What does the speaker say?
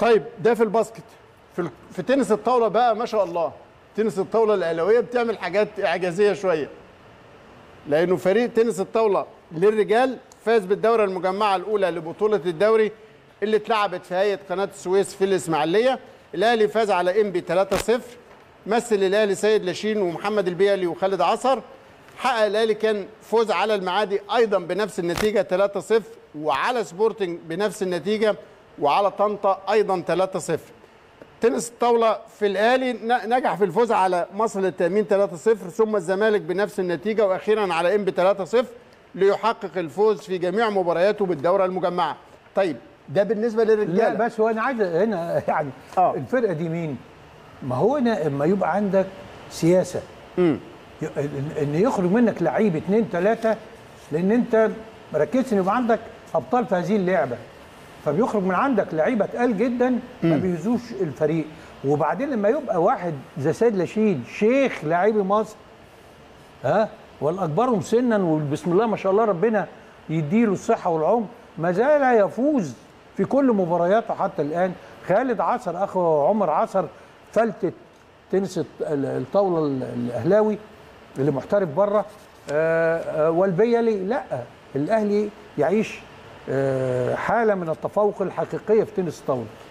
طيب ده في الباسكت في ال- في تنس الطاوله بقى ما شاء الله تنس الطاوله الاهلاويه بتعمل حاجات اعجازيه شويه لانه فريق تنس الطاوله للرجال فاز بالدوره المجمعه الاولى لبطوله الدوري اللي اتلعبت في هيئه قناه السويس في الاسماعيليه الاهلي فاز على انبي 3-0 مثل الاهلي سيد لاشين ومحمد البيلي وخالد عصر حقق الاهلي كان فوز على المعادي ايضا بنفس النتيجه 3-0 وعلى سبورتنج بنفس النتيجه وعلى طنطا ايضا 3-0 تنس الطاوله في الاهلي ن- نجح في الفوز على مصر للتامين 3-0 ثم الزمالك بنفس النتيجه واخيرا على انبي 3-0 ليحقق الفوز في جميع مبارياته بالدوره المجمعه. طيب ده بالنسبه لا للرجاله بس هو انا عايز هنا يعني آه. الفرقه دي مين؟ ما هو هنا اما يبقى عندك سياسه ي- إن- ان يخرج منك لعيب اثنين ثلاثه لان انت مركزش ان يبقى عندك ابطال في هذه اللعبه فبيخرج من عندك لعيبه تقال جدا ما بيهزوش الفريق وبعدين لما يبقى واحد زي سيد لاشين شيخ لاعبي مصر ها والاكبرهم سنا وبسم الله ما شاء الله ربنا يديله الصحه والعمر ما زال يفوز في كل مبارياته حتى الان خالد عصر اخو عمر عصر فلتة تنس الط- ال- الطاوله ال- الاهلاوي اللي محترف بره آه، آه، والبيلي لا الاهلي يعيش آه، حاله من التفوق الحقيقيه في تنس الطاوله